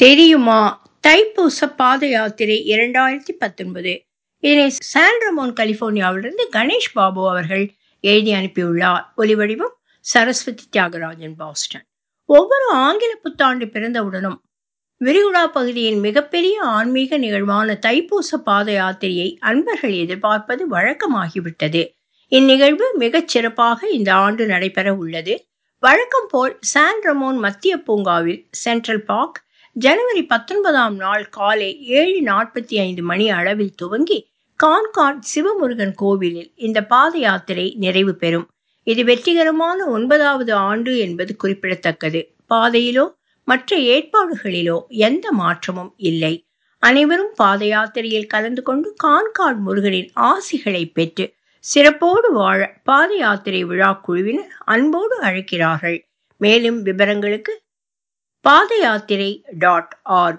தெரியுமா தைப்பூச பாத யாத்திரை இரண்டாயிரத்தி பத்தொன்பது இதனை சான் ரமோன் கலிபோர்னியாவிலிருந்து கணேஷ் பாபு அவர்கள் எழுதி அனுப்பியுள்ளார் ஒலிவடிவம் சரஸ்வதி தியாகராஜன் பாஸ்டன் ஒவ்வொரு ஆங்கில புத்தாண்டு பிறந்தவுடனும் விரிகுடா பகுதியின் மிகப்பெரிய ஆன்மீக நிகழ்வான தைப்பூச பாத யாத்திரையை அன்பர்கள் எதிர்பார்ப்பது வழக்கமாகிவிட்டது இந்நிகழ்வு மிகச் சிறப்பாக இந்த ஆண்டு நடைபெற உள்ளது வழக்கம் போல் சான் ரமோன் மத்திய பூங்காவில் சென்ட்ரல் பார்க் ஜனவரி பத்தொன்பதாம் நாள் காலை ஏழு நாற்பத்தி ஐந்து மணி அளவில் துவங்கி கான்காட் சிவமுருகன் கோவிலில் இந்த பாத யாத்திரை நிறைவு பெறும் இது வெற்றிகரமான ஒன்பதாவது ஆண்டு என்பது குறிப்பிடத்தக்கது பாதையிலோ மற்ற ஏற்பாடுகளிலோ எந்த மாற்றமும் இல்லை அனைவரும் பாத யாத்திரையில் கலந்து கொண்டு கான்காட் முருகனின் ஆசிகளை பெற்று சிறப்போடு வாழ பாத யாத்திரை விழா குழுவினர் அன்போடு அழைக்கிறார்கள் மேலும் விவரங்களுக்கு பாத யாத்திரை டாட் ஆர்க்